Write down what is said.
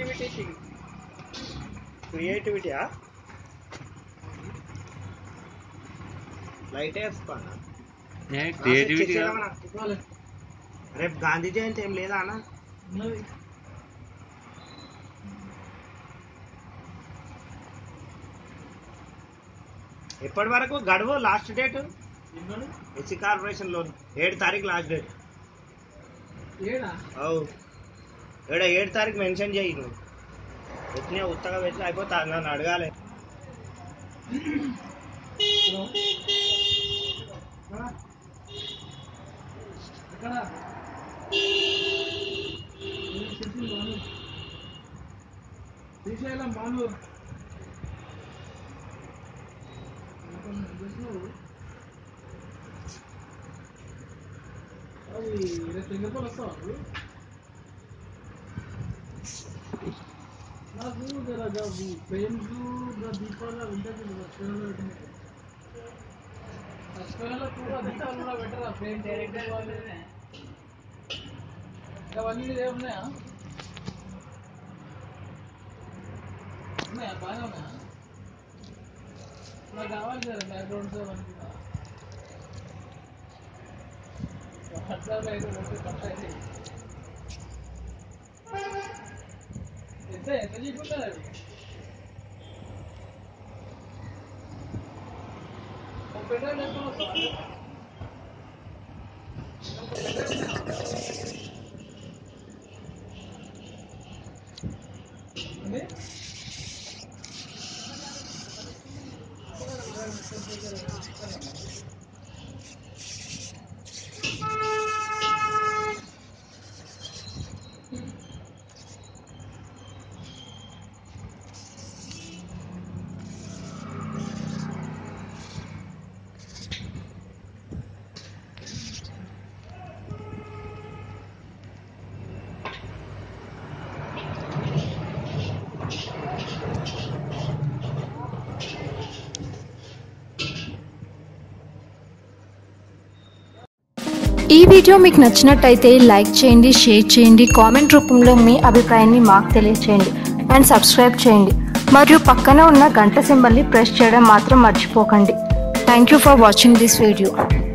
Creativity క్రియేటివిటీయా light వేసుకోనా creativity రేపు గాంధీ జయంతి ఏం లేదా అన్న ఉన్నది ఎప్పటి వరకు గడువు లాస్ట్ డేట్ ఎన్నడు ఎస్సీ కార్పొరేషన్ లోన్ ఏడు తారీఖు లాస్ట్ డేట్ ఏడా అవు ఏడ ఏడు తారీఖు మెన్షన్ చేయి నువ్వు ఎట్నే ఉత్తగా పెట్టి అయిపోతా నన్ను అడగాలి హలో ఎక్కడ బాను శ్రీశైలం బాను అది రేపు సింగపూర్ వస్తావా నువ్వు? నాకు జర ఫ్రేమ్స్ దీపాలు ఉంటుంది లక్ష్మణలో పెట్టినట్టు లక్ష్మణలో కూడా దీపాలు కూడా పెట్టరా ఫ్రేమ్ అవన్నీ ఇదే ఉన్నాయా ఉన్నాయా బాగానే ఉన్నాయా నాకు కావాలి సార్ బ్యాక్గ్రౌండ్స్ అవన్నీ కూడా వాట్సాప్లో అయితే ఓకే కట్ అయితే ఎంత ఎంత చెప్పుంటుంది అది ఒక పెట్రోల్ వేసుకొని వస్తావా ఏంది? ఈ వీడియో మీకు నచ్చినట్టయితే లైక్ చేయండి షేర్ చేయండి కామెంట్ రూపంలో మీ అభిప్రాయాన్ని మాకు తెలియచేయండి అండ్ సబ్స్క్రైబ్ చేయండి మరియు పక్కన ఉన్న గంట సింబల్ని ప్రెస్ చేయడం మాత్రం మర్చిపోకండి thank you for watching this video